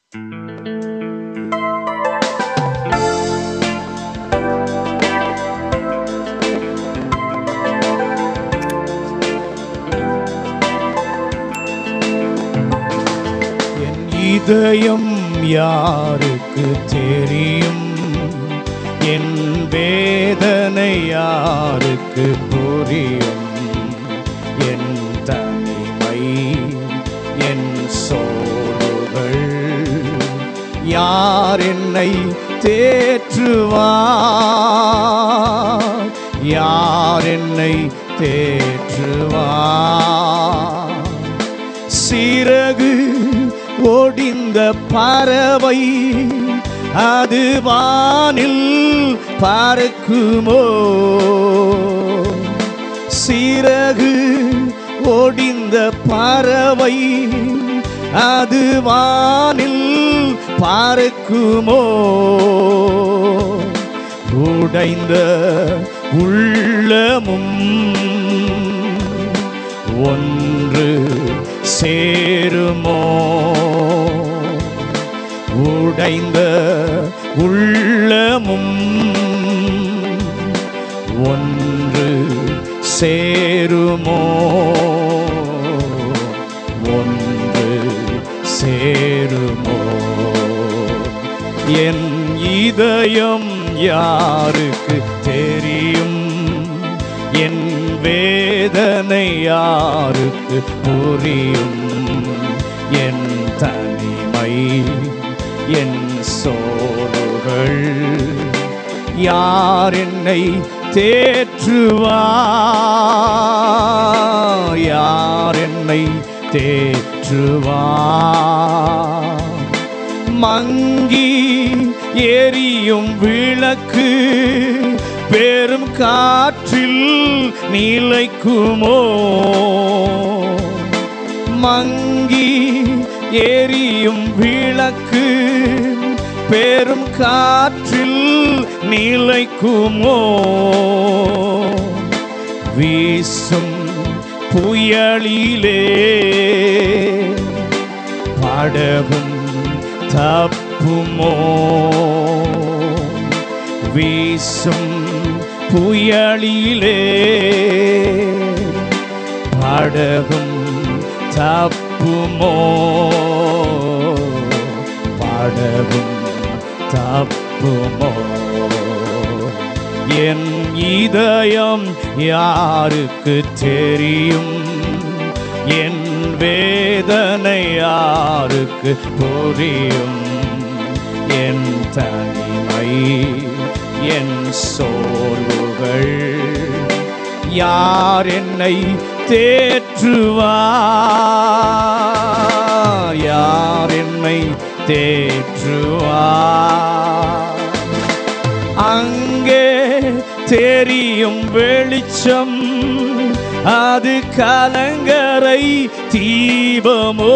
என் இதயம் யாருக்கு தெரியும் என் வேதனை யாருக்கு புரியும் என் தனிமை என் சோறுகள் யார் என்னை தேற்றுவார் யார் என்னை தேற்றுவார் சிறகு ஒடிந்த பறவை அது வானில் பறக்குமோ சிறகு ஒடிந்த பறவை அது வானில் பறக்குமோ உடைந்த உள்ளமும் ஒன்று சேருமோ உடைந்த உள்ளமும் ஒன்று சேருமோ ஒன்று சேருமோ என் இதயம் யாருக்கு தெரியும் என் வேதனை யாருக்கு புரியும் என் தனிமை என் சோறுகள் யார் என்னை தேற்றுவார் யார் என்னை தேற்றுவார் மங்கி எரியும் விளக்கு பெரும் காற்றில் நிலைக்குமோ மங்கி எரியும் விளக்கு பெரும் காற்றில் நிலைக்குமோ வீசும் புயலிலே படகும் தப்புமோ வீசும் புயலிலே படகும் தப்புமோ படகும் தப்புமோ என் இதயம் யாருக்கு தெரியும் என் வேதனை யாருக்கு புரியும் என் தனிமை என் சோர்வுகள் யார் என்னை தேற்றுவார் யார் என்னை தேற்றுவார் அங்கே தெரியும் வெளிச்சம் அது கலங்கரை தீபமோ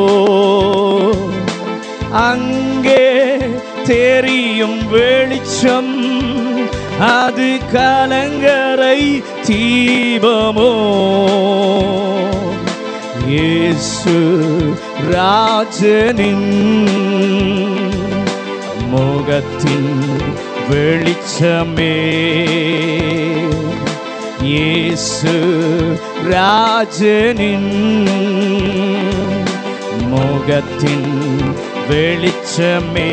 அங்கே தெரியும் வெளிச்சம் அது கலங்கரை தீபமோ இயேசு ராஜனின் முகத்தின் வெளிச்சமே இயேசு ராஜனின் முகத்தின் வெளிச்சமே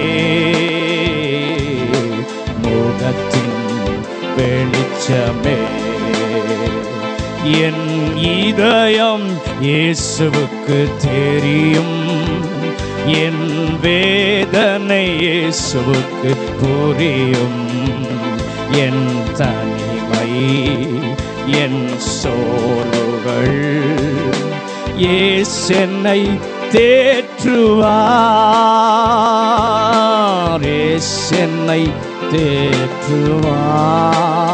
முகத்தின் வெளிச்சமே என் இதயம் இயேசுவுக்கு தெரியும் என் வேதனை இயேசுவுக்கு புரியும் என் தனிமை என் சோர்வுகள் ஏசென்னை தேற்றுவார் ஏசென்னை தேற்றுவார்